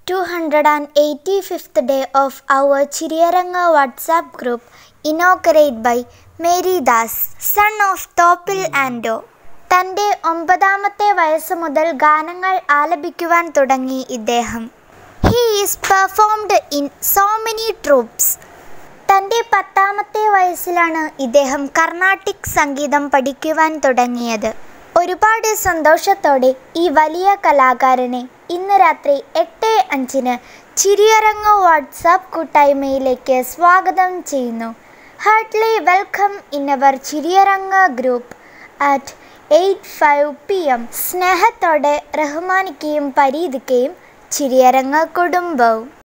285th day of our Chiriyaranga WhatsApp group inaugurated by Mary Das, son of Topil Ando. തൻ്റെ ഒമ്പതാമത്തെ വയസ്സ് മുതൽ ഗാനങ്ങൾ ആലപിക്കുവാൻ തുടങ്ങി ഇദ്ദേഹം he is performed in so many troupes തൻ്റെ പത്താമത്തെ വയസ്സിലാണ് ഇദ്ദേഹം കർണാട്ടിക് സംഗീതം പഠിക്കുവാൻ തുടങ്ങിയത് ഒരുപാട് സന്തോഷത്തോടെ ഈ വലിയ കലാകാരനെ ഇന്ന് രാത്രി എട്ട് അഞ്ചിന് ചിരിയറങ്ങ് വാട്സാപ്പ് കൂട്ടായ്മയിലേക്ക് സ്വാഗതം ചെയ്യുന്നു ഹാർട്ട്ലി വെൽക്കം ഇൻ അവർ ചിരിയറങ്ങ് group at eight five P M സ്നേഹത്തോടെ റഹ്മാനിക്കുകയും പരീതിക്കുകയും ചിരിയറങ്ങ് കുടുംബവും